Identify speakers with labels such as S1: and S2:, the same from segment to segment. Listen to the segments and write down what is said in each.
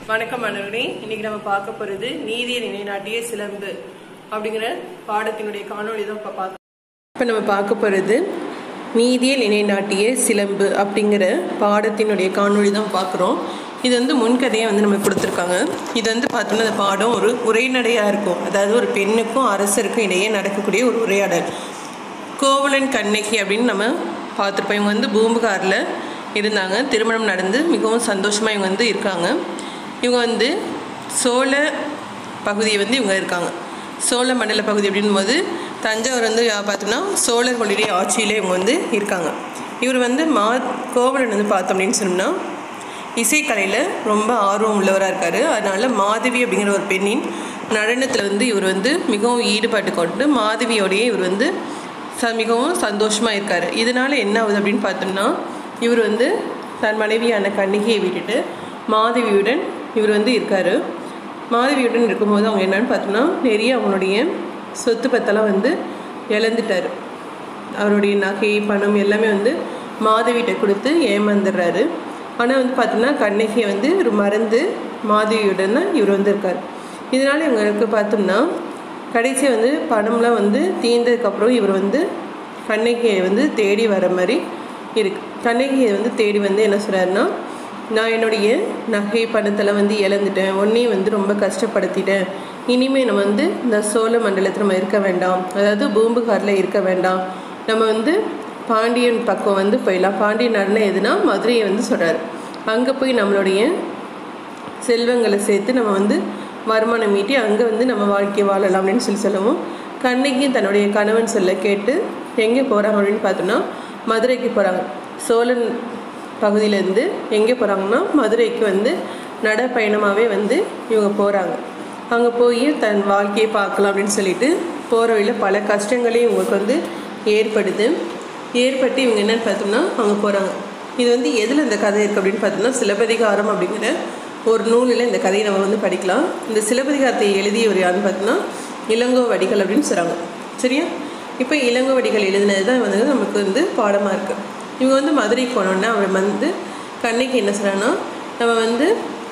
S1: வணக்கம் மாணவர்களே இன்னைக்கு நம்ம பார்க்க போறது நீதியை நிலைநாட்டிய சிலம்பு அப்படிங்கிற பாடத்தினுடைய காணொளி தான் இப்போ பார்க்க இப்போ நம்ம பார்க்க போகிறது நீதியை நிலைநாட்டிய சிலம்பு அப்படிங்கிற பாடத்தினுடைய காணொளி தான் பார்க்குறோம் இது வந்து முன்கதையை வந்து நம்ம கொடுத்துருக்காங்க இது வந்து பார்த்தோம்னா அந்த பாடம் ஒரு உரைநடையாக இருக்கும் அதாவது ஒரு பெண்ணுக்கும் அரசருக்கும் இடையே நடக்கக்கூடிய ஒரு உரையாடல் கோவலன் கண்ணகி அப்படின்னு நம்ம பார்த்துருப்போம் இவங்க வந்து பூம்புகாரில் இருந்தாங்க திருமணம் நடந்து மிகவும் சந்தோஷமாக இவங்க வந்து இருக்காங்க இவங்க வந்து சோழ பகுதியை வந்து இவங்க இருக்காங்க சோழ மண்டல பகுதி அப்படின்னும் போது தஞ்சாவூர் வந்து யா- பார்த்தோம்னா சோழர்களுடைய ஆட்சியிலே இவங்க வந்து இருக்காங்க இவர் வந்து மா கோவலன் வந்து பார்த்தோம் அப்படின்னு சொன்னோம்னா இசைக்கலையில் ரொம்ப ஆர்வம் உள்ளவராக இருக்கார் அதனால் மாதவி அப்படிங்கிற ஒரு பெண்ணின் நடனத்தில் வந்து இவர் வந்து மிகவும் ஈடுபாட்டு கொண்டு மாதவியோடையே இவர் வந்து ச மிகவும் சந்தோஷமாக இருக்கார் இதனால் என்ன ஆகுது அப்படின்னு பார்த்தோம்னா இவர் வந்து தன் மனைவியான கண்ணகியை விட்டுட்டு மாதவியுடன் இவர் வந்து இருக்கார் மாதவியுடன் இருக்கும்போது அவங்க என்னன்னு பார்த்தோம்னா நிறைய அவங்களுடைய சொத்து பத்தெல்லாம் வந்து இழந்துட்டார் அவருடைய நகை பணம் எல்லாமே வந்து மாதவிகிட்ட கொடுத்து ஏமாந்துடுறாரு ஆனால் வந்து பார்த்தோம்னா கண்ணகியை வந்து இவர் மறந்து மாதவியுடன் தான் இவர் வந்து இருக்கார் இதனால் இவங்களுக்கு பார்த்தோம்னா கடைசியாக வந்து பணம்லாம் வந்து தீர்ந்ததுக்கப்புறம் இவர் வந்து கண்ணகியை வந்து தேடி வர மாதிரி இருக்கு கண்ணகியை வந்து தேடி வந்து என்ன சொல்கிறாருன்னா நான் என்னுடைய நகை பணத்தெல்லாம் வந்து இழந்துட்டேன் உன்னையும் வந்து ரொம்ப கஷ்டப்படுத்திட்டேன் இனிமேல் நம்ம வந்து இந்த சோழ மண்டலத்தில் நம்ம இருக்க வேண்டாம் அதாவது பூம்புகாரில் இருக்க வேண்டாம் நம்ம வந்து பாண்டியன் பக்கம் வந்து போயிடலாம் பாண்டியன் நடனம் எதுனா மதுரையை வந்து சொல்கிறாரு அங்கே போய் நம்மளுடைய செல்வங்களை சேர்த்து நம்ம வந்து வருமானம் மீட்டி அங்கே வந்து நம்ம வாழ்க்கையை வாழலாம் அப்படின்னு சொல்லி சொல்லவும் கண்ணகியும் தன்னுடைய கணவன் சொல்ல கேட்டு எங்கே போகிறாங்க அப்படின்னு பார்த்தோம்னா மதுரைக்கு போகிறாங்க சோழன் பகுதியிலேருந்து எங்கே போகிறாங்கன்னா மதுரைக்கு வந்து நடைப்பயணமாகவே வந்து இவங்க போகிறாங்க அங்கே போய் தன் வாழ்க்கையை பார்க்கலாம் அப்படின்னு சொல்லிட்டு போகிற வழியில் பல கஷ்டங்களையும் இவங்களுக்கு வந்து ஏற்படுது ஏற்பட்டு இவங்க என்னன்னு பார்த்தோம்னா அங்கே போகிறாங்க இது வந்து எதில் இந்த கதை இருக்குது அப்படின்னு பார்த்தோம்னா சிலப்பதிகாரம் அப்படிங்கிற ஒரு நூலில் இந்த கதையை நம்ம வந்து படிக்கலாம் இந்த சிலப்பதிகாரத்தை எழுதியவர் யாருன்னு பார்த்தோம்னா இளங்கோவடிகள் அப்படின்னு சொல்கிறாங்க சரியா இப்போ இளங்கோவடிகள் எழுதினது தான் வந்து நமக்கு வந்து பாடமாக இருக்குது இவங்க வந்து மதுரைக்கு போனோன்னா அவர் வந்து கண்ணைக்கு என்ன சொல்கிறாங்கன்னா நம்ம வந்து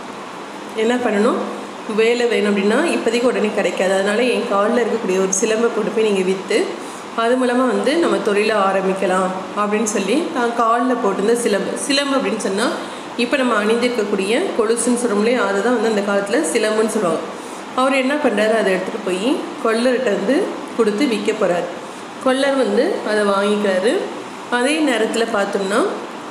S1: என்ன பண்ணணும் வேலை வேணும் அப்படின்னா இப்போதைக்கு உடனே கிடைக்காது அதனால் என் காலில் இருக்கக்கூடிய ஒரு சிலம்பை கொண்டு போய் நீங்கள் விற்று அது மூலமாக வந்து நம்ம தொழிலை ஆரம்பிக்கலாம் அப்படின்னு சொல்லி தான் காலில் போட்டிருந்த சிலம்பு சிலம்பு அப்படின்னு சொன்னால் இப்போ நம்ம அணிந்திருக்கக்கூடிய கொலுசுன்னு சொல்கிறோம்லே அதுதான் வந்து அந்த காலத்தில் சிலம்புன்னு சொல்லுவாங்க அவர் என்ன பண்ணுறாரு அதை எடுத்துகிட்டு போய் கொள்ளர்கிட்ட வந்து கொடுத்து விற்க போகிறார் கொள்ளர் வந்து அதை வாங்கிக்கிறாரு அதே நேரத்தில் பார்த்தோம்னா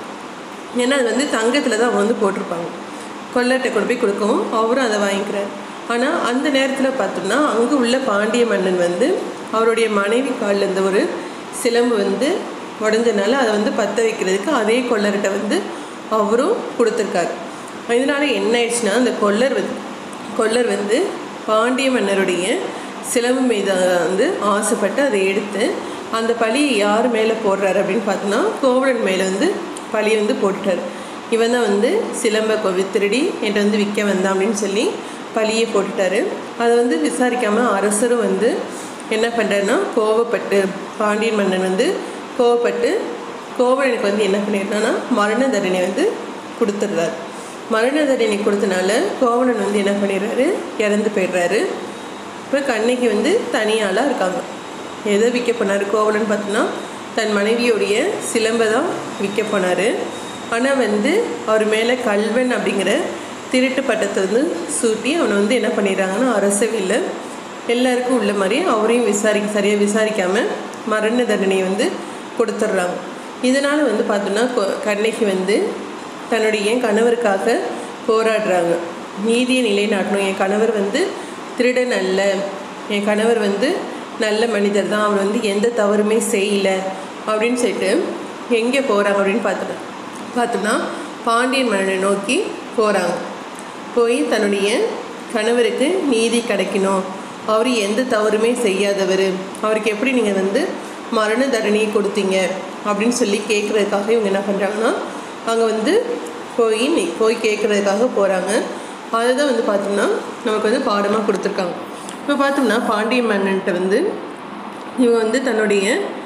S1: ஏன்னா அது வந்து தங்கத்தில் தான் அவங்க வந்து போட்டிருப்பாங்க கொள்ளர்கிட்ட கொண்டு போய் கொடுக்கவும் அவரும் அதை வாங்கிக்கிறார் ஆனால் அந்த நேரத்தில் பார்த்தோம்னா அங்கே உள்ள பாண்டிய மன்னன் வந்து அவருடைய மனைவி காலில் இருந்த ஒரு சிலம்பு வந்து உடஞ்சனால அதை வந்து பற்ற வைக்கிறதுக்கு அதே கொள்ளர்கிட்ட வந்து அவரும் கொடுத்துருக்காரு இதனால் என்ன ஆயிடுச்சுன்னா அந்த கொள்ளர் வந்து கொள்ளர் வந்து பாண்டிய மன்னருடைய சிலம்பு மீது வந்து ஆசைப்பட்டு அதை எடுத்து அந்த பழியை யார் மேலே போடுறாரு அப்படின்னு பார்த்தோன்னா கோவலன் மேலே வந்து பழியை வந்து போட்டுட்டார் இவன் தான் வந்து சிலம்பை கொவி திருடி என்கிட்ட வந்து விற்க வந்தான் அப்படின்னு சொல்லி பழியை போட்டுட்டாரு அதை வந்து விசாரிக்காமல் அரசரும் வந்து என்ன பண்ணுறாருன்னா கோவப்பட்டு பாண்டியன் மன்னன் வந்து கோவப்பட்டு கோவலனுக்கு வந்து என்ன பண்ணிடுறான்னா மரண தண்டனை வந்து கொடுத்துட்றாரு மரண தண்டனை கொடுத்தனால கோவலன் வந்து என்ன பண்ணிடுறாரு இறந்து போயிடுறாரு இப்போ கண்ணகி வந்து தனியாளாக இருக்காங்க எதை விற்க போனார் கோவலன் பார்த்தோன்னா தன் மனைவியுடைய சிலம்பை தான் விற்க போனார் ஆனால் வந்து அவர் மேலே கல்வன் அப்படிங்கிற திருட்டு பட்டத்தை வந்து சூட்டி அவனை வந்து என்ன பண்ணிடுறாங்கன்னா அரசவையில் எல்லாருக்கும் உள்ள மாதிரி அவரையும் விசாரிக்க சரியாக விசாரிக்காமல் மரண தண்டனை வந்து கொடுத்துட்றாங்க இதனால் வந்து பார்த்தோன்னா கொ- கண்ணகி வந்து தன்னுடைய கணவருக்காக போராடுறாங்க நீதியை நிலைநாட்டணும் என் கணவர் வந்து திருடன் அல்ல என் கணவர் வந்து நல்ல மனிதர் தான் அவர் வந்து எந்த தவறுமே செய்யல அப்படின்னு சொல்லிட்டு எங்கே போகிறாங்க அப்படின்னு பார்த்தோன்னா பார்த்தோம்னா பாண்டியன் மன்னனை நோக்கி போகிறாங்க போய் தன்னுடைய கணவருக்கு நீதி கிடைக்கணும் அவர் எந்த தவறுமே செய்யாதவர் அவருக்கு எப்படி நீங்கள் வந்து மரண தண்டனையை கொடுத்தீங்க அப்படின்னு சொல்லி கேட்குறதுக்காக இவங்க என்ன பண்ணுறாங்கன்னா அங்கே வந்து போய் நீ- போய் கேட்குறதுக்காக போகிறாங்க அதுதான் வந்து பார்த்தோம்னா நமக்கு வந்து பாடமாக கொடுத்துருக்காங்க இப்போ பார்த்தோம்னா பாண்டிய மன்னன்ட்ட வந்து இவங்க வந்து தன்னுடைய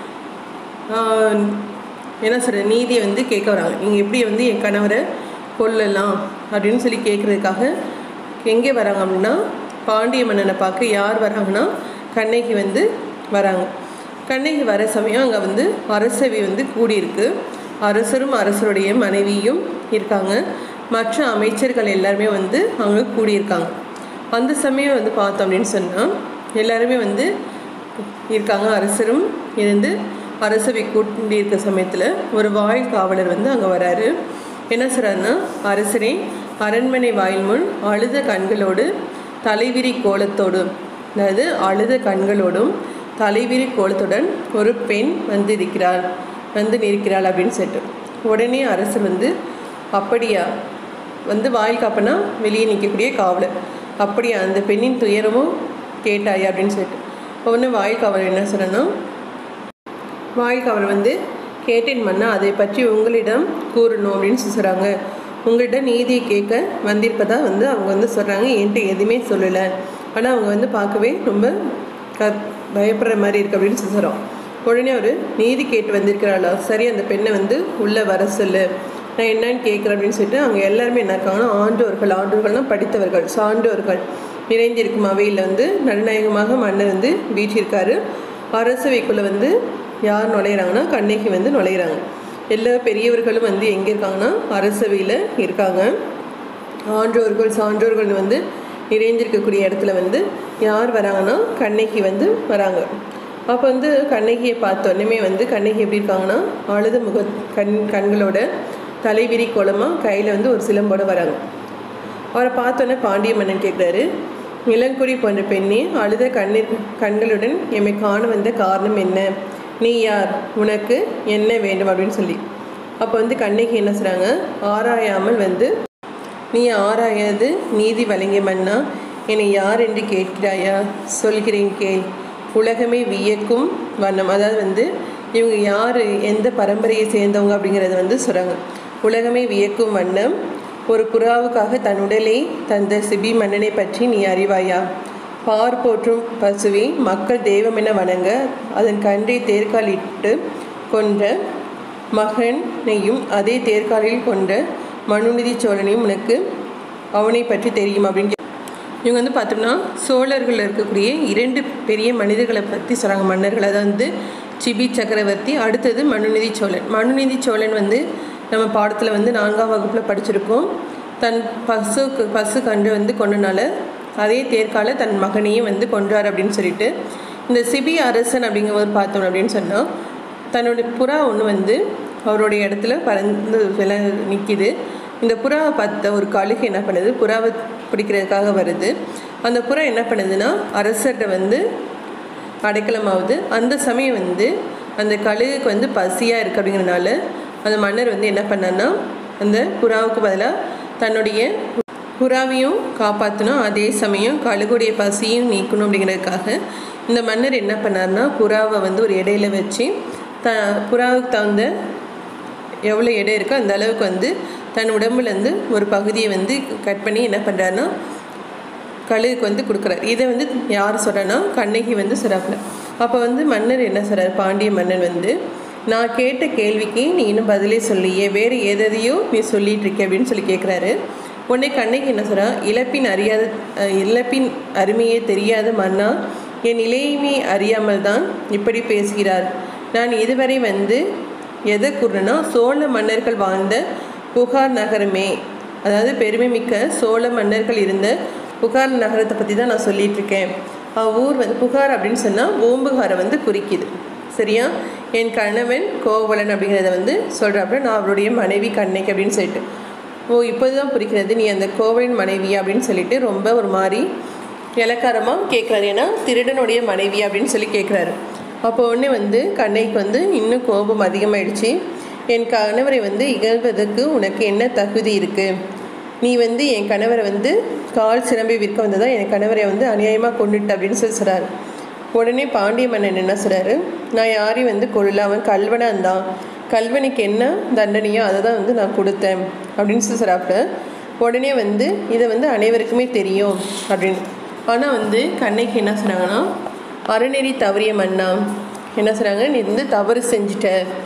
S1: ஆஹ், என்ன சொல்கிற நீதியை வந்து கேட்க வராங்க நீங்கள் எப்படி வந்து என் கணவரை கொல்லலாம் அப்படின்னு சொல்லி கேட்குறதுக்காக எங்கே வராங்க அப்படின்னா பாண்டிய மன்னனை பார்க்க யார் வராங்கன்னா கண்ணகி வந்து வராங்க கண்ணகி வர சமயம் அங்கே வந்து அரசவை வந்து கூடியிருக்கு அரசரும் அரசருடைய மனைவியும் இருக்காங்க மற்ற அமைச்சர்கள் எல்லாருமே வந்து அங்கே கூடியிருக்காங்க அந்த சமயம் வந்து பார்த்தோம் அப்படின்னு சொன்னால் எல்லாருமே வந்து இருக்காங்க அரசரும் இருந்து அரசவை கூட்டி இருக்க சமயத்தில் ஒரு வாயில் காவலர் வந்து அங்கே வராரு என்ன சொல்கிறாருன்னா அரசரே அரண்மனை வாயில் முன் அழுத கண்களோடு தலைவிரி கோலத்தோடு அதாவது அழுத கண்களோடும் தலைவிரி கோலத்துடன் ஒரு பெண் வந்து இருக்கிறாள் வந்து நிற்கிறாள் அப்படின்னு சொல்லிட்டு உடனே அரசர் வந்து அப்படியா வந்து வாயில் காப்பனா வெளியே நிற்கக்கூடிய காவலர் அப்படியா அந்த பெண்ணின் துயரமும் கேட்டாயா அப்படின்னு சொல்லிட்டு உடனே வாயில் காவலர் என்ன சொன்னா வாயில் காவலர் வந்து கேட்டேன் மன்னா அதை பற்றி உங்களிடம் கூறணும் அப்படின்னு சொல்கிறாங்க உங்கள்கிட்ட நீதியை கேட்க வந்திருப்பதா வந்து அவங்க வந்து சொல்கிறாங்க என்கிட்ட எதுவுமே சொல்லலை ஆனால் அவங்க வந்து பார்க்கவே ரொம்ப க பயப்படுற மாதிரி இருக்கு அப்படின்னு சொல்கிறோம் உடனே அவர் நீதி கேட்டு வந்திருக்கிறாளா சரி அந்த பெண்ணை வந்து உள்ளே வர சொல்லு நான் என்னன்னு கேட்குறேன் அப்படின்னு சொல்லிட்டு அவங்க எல்லாருமே என்ன இருக்காங்கன்னா ஆண்டோர்கள் ஆண்டோர்கள்னால் படித்தவர்கள் சான்றோர்கள் நிறைந்திருக்கும் அவையில் வந்து நடுநாயகமாக மன்னர் வந்து வீற்றிருக்காரு அரசவைக்குள்ளே வந்து யார் நுழையிறாங்கன்னா கண்ணகி வந்து நுழையிறாங்க எல்லா பெரியவர்களும் வந்து எங்கே இருக்காங்கன்னா அரசவையில் இருக்காங்க ஆன்றோர்கள் சான்றோர்கள் வந்து நிறைந்திருக்கக்கூடிய இடத்துல வந்து யார் வராங்கன்னா கண்ணகி வந்து வராங்க அப்போ வந்து கண்ணகியை பார்த்தோன்னே வந்து கண்ணகி எப்படி இருக்காங்கன்னா அழுத முக கண் கண்களோட தலைவிரி கோலமாக கையில் வந்து ஒரு சிலம்போட வராங்க அவரை பார்த்தோன்னே பாண்டிய மன்னன் கேட்குறாரு இளங்குடி போன்ற பெண்ணே அழுத கண்ணீர் கண்களுடன் எம்மை காண வந்த காரணம் என்ன நீ யார் உனக்கு என்ன வேண்டும் அப்படின்னு சொல்லி அப்போ வந்து கண்ணகி என்ன சொல்கிறாங்க ஆராயாமல் வந்து நீ ஆராயாது நீதி வழங்கிய மன்னா என்னை யார் என்று கேட்கிறாயா சொல்கிறேன் கேள் உலகமே வியக்கும் வண்ணம் அதாவது வந்து இவங்க யார் எந்த பரம்பரையை சேர்ந்தவங்க அப்படிங்கிறத வந்து சொல்கிறாங்க உலகமே வியக்கும் வண்ணம் ஒரு புறாவுக்காக தன் உடலை தந்த சிபி மன்னனை பற்றி நீ அறிவாயா பார் போற்றும் பசுவை மக்கள் தெய்வமென வணங்க அதன் கன்றை தேர்காலிட்டு கொன்ற மகனையும் அதே தேர்காலில் கொண்ட மனுநிதி சோழனையும் உனக்கு அவனை பற்றி தெரியும் அப்படின்னு இவங்க வந்து பார்த்தோம்னா சோழர்கள் இருக்கக்கூடிய இரண்டு பெரிய மனிதர்களை பற்றி சொல்கிறாங்க மன்னர்கள் அதாவது வந்து சிபி சக்கரவர்த்தி அடுத்தது மனுநிதி சோழன் மனுநிதி சோழன் வந்து நம்ம பாடத்தில் வந்து நான்காம் வகுப்பில் படிச்சிருக்கோம் தன் பசுக்கு பசு கன்று வந்து கொண்டனால அதே தேர்கால தன் மகனையும் வந்து கொன்றார் அப்படின்னு சொல்லிட்டு இந்த சிபி அரசன் அப்படிங்கிறவர் பார்த்தோம் அப்படின்னு சொன்னால் தன்னுடைய புறா ஒன்று வந்து அவருடைய இடத்துல பறந்து வில நிற்கிது இந்த புறாவை பார்த்த ஒரு கழுகு என்ன பண்ணுது புறாவை பிடிக்கிறதுக்காக வருது அந்த புறா என்ன பண்ணுதுன்னா அரசர்கிட்ட வந்து அடைக்கலமாகுது அந்த சமயம் வந்து அந்த கழுகுக்கு வந்து பசியாக இருக்குது அப்படிங்கிறனால அந்த மன்னர் வந்து என்ன பண்ணார்னா அந்த புறாவுக்கு பதிலாக தன்னுடைய புறாவையும் காப்பாற்றணும் அதே சமயம் கழுகுடைய பசியும் நீக்கணும் அப்படிங்கிறதுக்காக இந்த மன்னர் என்ன பண்ணார்னா புறாவை வந்து ஒரு இடையில வச்சு த புறாவுக்கு தகுந்த எவ்வளோ எடை இருக்கோ அந்த அளவுக்கு வந்து தன் உடம்புலேருந்து ஒரு பகுதியை வந்து கட் பண்ணி என்ன பண்ணுறாருன்னா கழுகுக்கு வந்து கொடுக்குறாரு இதை வந்து யார் சொல்கிறேன்னா கண்ணகி வந்து சொல்கிறாப்புல அப்போ வந்து மன்னர் என்ன சொல்கிறார் பாண்டிய மன்னன் வந்து நான் கேட்ட கேள்விக்கு நீ இன்னும் பதிலே சொல்லியே வேறு எதையோ நீ சொல்லிட்டு இருக்க அப்படின்னு சொல்லி கேட்குறாரு உடனே கண்ணகி என்ன சொல்கிறா இழப்பின் அறியாத அஹ், இழப்பின் அருமையே தெரியாத மன்னா என் நிலையுமே அறியாமல் தான் இப்படி பேசுகிறார் நான் இதுவரை வந்து எதை கூறுனா சோழ மன்னர்கள் வாழ்ந்த புகார் நகரமே அதாவது பெருமை மிக்க சோழ மன்னர்கள் இருந்த புகார் நகரத்தை பற்றி தான் நான் சொல்லிட்டு இருக்கேன் அவ்வூர் வந்து புகார் அப்படின்னு சொன்னால் பூம்புகாரை வந்து குறிக்குது சரியா என் கணவன் கோவலன் அப்படிங்கிறத வந்து சொல்கிறாப்புல நான் அவருடைய மனைவி கண்ணகி அப்படின்னு சொல்லிட்டு ஓ இப்போதான் புரிக்கிறது நீ அந்த கோவலின் மனைவி அப்படின்னு சொல்லிட்டு ரொம்ப ஒரு மாதிரி இலக்காரமாக கேட்குறாரு ஏன்னா திருடனுடைய மனைவி அப்படின்னு சொல்லி கேட்குறாரு அப்போ உடனே வந்து கண்ணைக்கு வந்து இன்னும் கோபம் அதிகமாயிடுச்சு என் கணவரை வந்து இகழ்வதற்கு உனக்கு என்ன தகுதி இருக்குது நீ வந்து என் கணவரை வந்து கால் சிலம்பை விற்க வந்ததா என் கணவரை வந்து அநியாயமாக கொண்டுட்ட அப்படின்னு சொல்லி சொல்கிறாரு உடனே பாண்டிய மன்னன் என்ன சொல்கிறாரு நான் யாரையும் வந்து கொள்ளல அவன் கல்வனாக இருந்தான் கல்வனுக்கு என்ன தண்டனையோ அதை தான் வந்து நான் கொடுத்தேன் அப்படின்னு சொல்லி சொல்கிறாப்புல உடனே வந்து இதை வந்து அனைவருக்குமே தெரியும் அப்படின்னு ஆனால் வந்து கண்ணைக்கு என்ன சொன்னாங்கன்னா அறநெறி தவறிய மன்னா என்ன சொல்கிறாங்க நீ வந்து தவறு செஞ்சிட்ட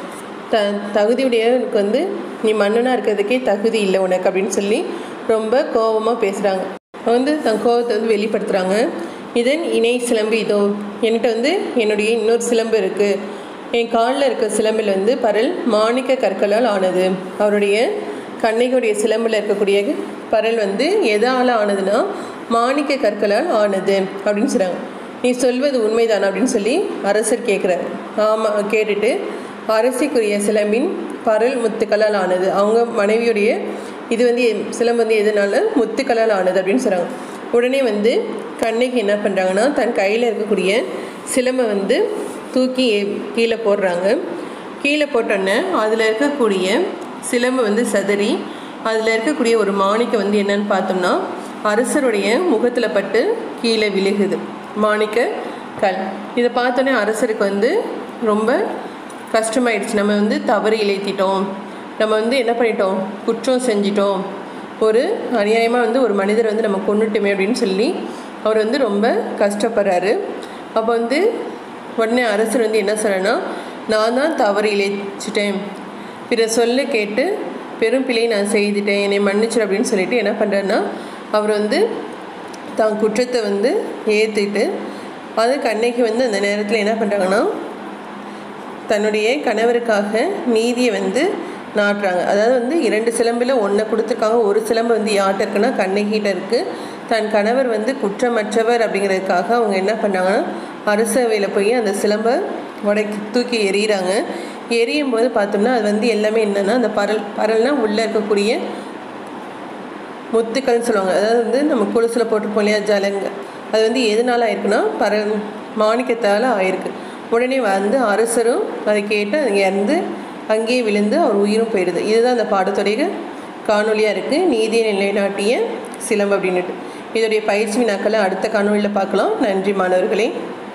S1: த தகுதியுடையவனுக்கு வந்து நீ மன்னனாக இருக்கிறதுக்கே தகுதி இல்லை உனக்கு அப்படின்னு சொல்லி ரொம்ப கோபமாக பேசுகிறாங்க வந்து தன் கோபத்தை வந்து வெளிப்படுத்துகிறாங்க இதன் இணை சிலம்பு இதோ என்கிட்ட வந்து என்னுடைய இன்னொரு சிலம்பு இருக்குது என் காலில் இருக்க சிலம்பில் வந்து பரல் மாணிக்க கற்களால் ஆனது அவருடைய கண்ணைகளுடைய சிலம்பில் இருக்கக்கூடிய பரல் வந்து எதால் ஆனதுன்னா மாணிக்க கற்களால் ஆனது அப்படின்னு சொல்கிறாங்க நீ சொல்வது உண்மைதான் அப்படின்னு சொல்லி அரசர் கேட்குறாரு ஆமாம் கேட்டுட்டு அரசிக்குரிய சிலம்பின் பரல் முத்துக்களால் ஆனது அவங்க மனைவியுடைய இது வந்து எ- சிலம்பு வந்து எதனால முத்துக்களால் ஆனது அப்படின்னு சொல்கிறாங்க உடனே வந்து கண்ணகி என்ன பண்ணுறாங்கன்னா தன் கையில் இருக்கக்கூடிய சிலம்பை வந்து தூக்கி எ- கீழே போடுறாங்க கீழே போட்டோன்னே அதில் இருக்கக்கூடிய சிலம்பு வந்து சதறி அதில் இருக்கக்கூடிய ஒரு மாணிக்கம் வந்து என்னன்னு பார்த்தோம்னா அரசருடைய முகத்தில் பட்டு கீழே விழுகுது மாணிக்க கல் இதை பார்த்தோன்னே அரசருக்கு வந்து ரொம்ப கஷ்டமாயிடுச்சு நம்ம வந்து தவறு இழைத்திட்டோம் நம்ம வந்து என்ன பண்ணிட்டோம் குற்றம் செஞ்சிட்டோம் ஒரு அநியாயமாக வந்து ஒரு மனிதரை வந்து நம்ம கொண்டுட்டோமே அப்படின்னு சொல்லி அவர் வந்து ரொம்ப கஷ்டப்படுறாரு அப்போ வந்து உடனே அரசர் வந்து என்ன சொல்றேன்னா நான் தான் தவறு இழைச்சிட்டேன் பிற சொல்ல கேட்டு பெரும் பிழையை நான் செய்துட்டேன் என்னை மன்னிச்சிரு அப்படின்னு சொல்லிட்டு என்ன பண்ணுறாருன்னா அவர் வந்து தான் குற்றத்தை வந்து ஏற்றுக்கிட்டு அது கண்ணகி வந்து அந்த நேரத்தில் என்ன பண்ணுறாங்கன்னா தன்னுடைய கணவருக்காக நீதியை வந்து நாட்டுறாங்க அதாவது வந்து இரண்டு சிலம்பில் ஒன்றை கொடுத்துருக்காங்க ஒரு சிலம்பு வந்து யார்கிட்ட இருக்குன்னா கண்ணகிட்ட இருக்குது தன் கணவர் வந்து குற்றமற்றவர் அப்படிங்கிறதுக்காக அவங்க என்ன பண்ணாங்கன்னா அரசவையில் போய் அந்த சிலம்பை உடைக்கி தூக்கி எறிகிறாங்க எரியும் போது பார்த்தோம்னா அது வந்து எல்லாமே என்னென்னா அந்த பரல் பரல்னால் உள்ளே இருக்கக்கூடிய முத்துக்கள்னு சொல்லுவாங்க அதாவது வந்து நம்ம கொலுசில் போட்டிருப்போம் இல்லையா ஜலங்க அது வந்து எதனால ஆயிருக்குன்னா பர மாணிக்கத்தால் ஆயிருக்கு உடனே வந்து அரசரும் அதை கேட்டு அங்கே இறந்து அங்கேயே விழுந்து அவர் உயிரும் போயிடுது இதுதான் அந்த பாடத்துடைய காணொலியாக இருக்குது நீதியை நிலைநாட்டிய சிலம்பு அப்படின்னுட்டு இதோடைய பயிற்சி வினாக்களை அடுத்த காணொலியில் பார்க்கலாம் நன்றி மாணவர்களே